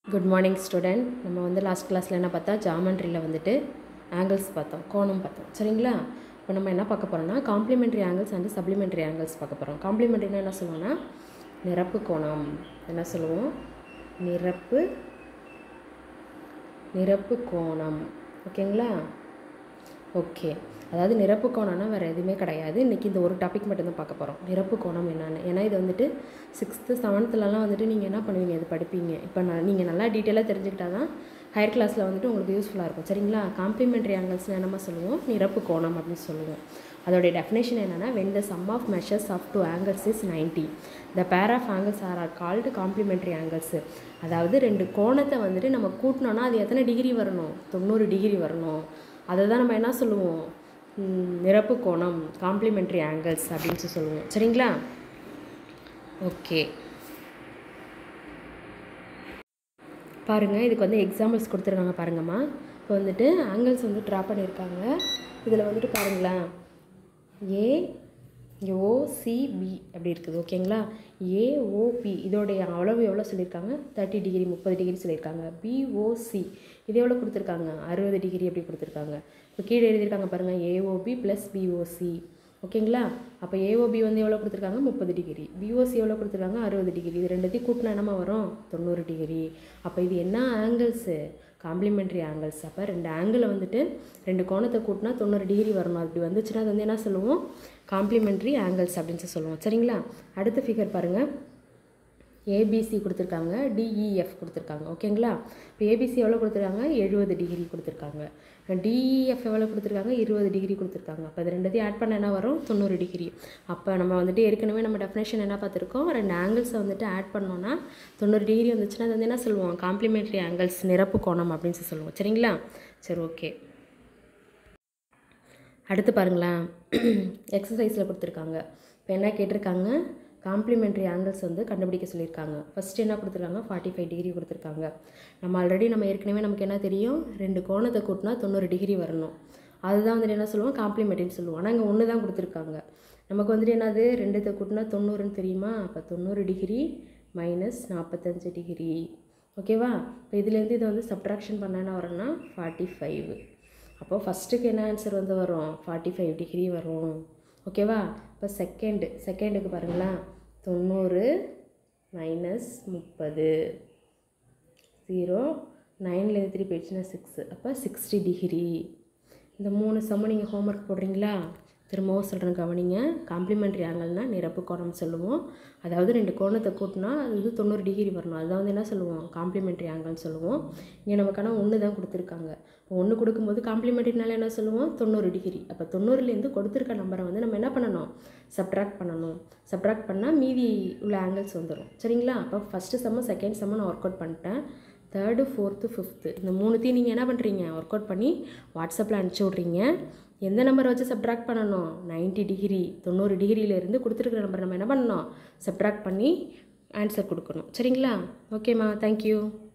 good morning student நம்ம வந்து last கிளாஸில் என்ன பார்த்தா ஜாமெண்ட்ரியில் வந்துட்டு ஆங்கிள்ஸ் பார்த்தோம் கோணம் பார்த்தோம் சரிங்களா இப்போ நம்ம என்ன பார்க்க போகிறோம்னா complementary angles and supplementary angles பார்க்க போகிறோம் காம்ப்ளிமெண்ட்ரினா என்ன சொல்லுவோம்னா நிரப்பு கோணம் என்ன சொல்லுவோம் நிரப்பு நிரப்பு கோணம் ஓகேங்களா ஓகே அதாவது நிரப்பு கோணம்னா வேறு எதுவுமே கிடையாது இன்றைக்கி இந்த ஒரு டாபிக் மட்டும்தான் பார்க்க போகிறோம் நிரப்பு கோணம் என்னென்னு ஏன்னா இது வந்துட்டு சிக்ஸ்த்து செவன்த்துலலாம் வந்துட்டு நீங்கள் என்ன பண்ணுவீங்க இது படிப்பீங்க இப்போ நான் நீங்கள் நல்லா டீட்டெயிலாக தெரிஞ்சுக்கிட்டா தான் ஹையர் கிளாஸில் வந்துட்டு உங்களுக்கு யூஸ்ஃபுல்லாக இருக்கும் சரிங்களா காம்ப்ளிமெண்ட்ரி ஆங்கிள்ஸ்னு என்னமா சொல்லுவோம் நிரப்பு கோணம் அப்படின்னு சொல்லுவோம் அதோடைய டெஃபினேஷன் என்னென்னா when the sum of measures of two angles is ninety the pair of angles are are called complementary angles அதாவது ரெண்டு கோணத்தை வந்துட்டு நம்ம கூட்டினோன்னா அது எத்தனை டிகிரி வரணும் தொண்ணூறு டிகிரி வரணும் அதை தான் நம்ம என்ன சொல்லுவோம் ம், நிரப்பு கோணம் காம்ப்ளிமெண்ட்ரி ஆங்கிள்ஸ் அப்படின்னு சொல்லி சொல்லுவோம் சரிங்களா ஓகே பாருங்கள் இதுக்கு வந்து எக்ஸாம்பிள்ஸ் கொடுத்துருக்காங்க பாருங்கம்மா இப்போ வந்துட்டு ஆங்கிள்ஸ் வந்து ட்ரா பண்ணியிருக்காங்க இதில் வந்துட்டு பாருங்களேன் ஏ ஓசிபி அப்படி இருக்குது ஓகேங்களா ஏஓபி இதோடைய அளவு எவ்வளோ சொல்லியிருக்காங்க தேர்ட்டி டிகிரி முப்பது டிகிரி சொல்லியிருக்காங்க பிஓசி இது எவ்வளோ கொடுத்துருக்காங்க அறுபது டிகிரி அப்படி கொடுத்துருக்காங்க இப்போ கீழே எழுதியிருக்காங்க பாருங்கள் ஏஓபி ப்ளஸ் பிஓசி ஓகேங்களா அப்போ ஏஓபி வந்து எவ்வளோ கொடுத்துருக்காங்க முப்பது டிகிரி பிஓசி எவ்வளோ கொடுத்துருக்காங்க அறுபது டிகிரி இது ரெண்டுத்தையும் கூட்டினா என்னமா வரும் தொண்ணூறு டிகிரி அப்போ இது என்ன ஆங்கிள்ஸு காம்ப்ளிமெண்ட்ரி ஆங்கிள்ஸ் அப்போ ரெண்டு ஆங்கிளை வந்துட்டு ரெண்டு கோணத்தை கூட்டினா தொண்ணூறு டிகிரி வரணும் அப்படி வந்துச்சுன்னா அது வந்து என்ன சொல்லுவோம் காம்ப்ளிமெண்ட்ரி ஆங்கிள்ஸ் அப்படின்னு சொல்லி சொல்லுவோம் சரிங்களா அடுத்த ஃபிகர் பாருங்கள் ஏபிசி கொடுத்துருக்காங்க டிஇஎஃப் கொடுத்துருக்காங்க ஓகேங்களா இப்போ ஏபிசி எவ்வளோ கொடுத்துருக்காங்க எழுபது டிகிரி கொடுத்துருக்காங்க டிஇஎஃப் எவ்வளோ கொடுத்துருக்காங்க இருபது டிகிரி கொடுத்துருக்காங்க அப்போ அது ரெண்டுத்தையும் ஆட் பண்ண என்ன வரும் தொண்ணூறு டிகிரி அப்போ நம்ம வந்துட்டு ஏற்கனவே நம்ம டெஃபினேஷன் என்ன பார்த்துருக்கோம் ரெண்டு ஆங்கிள்ஸை வந்துட்டு ஆட் பண்ணோன்னா தொண்ணூறு டிகிரி வந்துச்சுன்னா அது வந்து என்ன சொல்லுவோம் காம்ப்ளிமெண்ட்ரி ஆங்கிள்ஸ் நிரப்பு கோணம் அப்படின்னு சொல்லி சொல்லுவோம் சரிங்களா சரி ஓகே அடுத்து பாருங்களேன் எக்ஸசைஸில் கொடுத்துருக்காங்க இப்போ என்ன கேட்டிருக்காங்க காம்ப்ளிமெண்ட்ரி ஆங்கிள்ஸ் வந்து கண்டுபிடிக்க சொல்லியிருக்காங்க ஃபஸ்ட்டு என்ன கொடுத்துருக்காங்க ஃபார்ட்டி ஃபைவ் டிகிரி கொடுத்துருக்காங்க நம்ம ஆல்ரெடி நம்ம ஏற்கனவே நமக்கு என்ன தெரியும் ரெண்டு கோணத்தை கூட்டினா தொண்ணூறு டிகிரி வரணும் அதுதான் வந்துட்டு என்ன சொல்லுவோம் காம்ப்ளிமெண்ட்ரின்னு சொல்லுவோம் ஆனால் இங்கே ஒன்று தான் கொடுத்துருக்காங்க நமக்கு வந்துட்டு என்னது ரெண்டுத்தை கூட்டினா தொண்ணூறுன்னு தெரியுமா அப்போ தொண்ணூறு டிகிரி மைனஸ் நாற்பத்தஞ்சு டிகிரி ஓகேவா இப்போ இதுலேருந்து இதை வந்து சப்ட்ராக்ஷன் பண்ண என்ன வரும்னா ஃபார்ட்டி ஃபைவ் அப்போது ஃபஸ்ட்டுக்கு என்ன ஆன்சர் வந்து வரும் ஃபார்ட்டி ஃபைவ் டிகிரி வரும் ஓகேவா இப்போ செகண்டு செகண்டுக்கு பாருங்களேன் தொண்ணூறு மைனஸ் முப்பது ஜீரோ நைன்லேருந்து த்ரீ போயிடுச்சுன்னா சிக்ஸு அப்போ சிக்ஸ்டி டிகிரி இந்த மூணு சம்ம நீங்கள் ஹோம்ஒர்க் போடுறீங்களா திரும்பவும் சொல்கிறேன் கவனிங்க காம்ப்ளிமெண்ட்ரி ஆங்கிள்னா நிரப்பு கோணம் சொல்லுவோம் அதாவது ரெண்டு கோணத்தை கூட்டினா அது வந்து தொண்ணூறு டிகிரி வரணும் அதுதான் வந்து என்ன சொல்லுவோம் காம்ப்ளிமெண்ட்ரி ஆங்கிள்னு சொல்லுவோம் இங்கே நமக்கான ஒன்று தான் கொடுத்துருக்காங்க இப்போ ஒன்று கொடுக்கும்போது காம்ப்ளிமெண்ட்ரினால என்ன சொல்லுவோம் தொண்ணூறு டிகிரி அப்போ தொண்ணூறுலேருந்து கொடுத்துருக்க நம்பரை வந்து நம்ம என்ன பண்ணணும் சப்ட்ராக்ட் பண்ணணும் சப்ட்ராக்ட் பண்ணால் மீதி உள்ள ஆங்கிள்ஸ் வந்துடும் சரிங்களா அப்போ ஃபஸ்ட்டு செம்ம செகண்ட் செம்ம நான் ஒர்க் அவுட் பண்ணிட்டேன் தேர்டு ஃபோர்த்து ஃபிஃப்த்து இந்த மூணுத்தையும் நீங்கள் என்ன பண்ணுறீங்க ஒர்க் அவுட் பண்ணி வாட்ஸ்அப்பில் அனுப்பிச்சி விட்றீங்க எந்த நம்பரை வச்சு சப்ட்ராக்ட் பண்ணணும் 90 டிகிரி தொண்ணூறு டிகிரியிலேருந்து கொடுத்துருக்குற நம்பர் நம்ம என்ன பண்ணணும் சப்ட்ராக்ட் பண்ணி ஆன்சர் கொடுக்கணும் சரிங்களா ஓகேம்மா தேங்க்யூ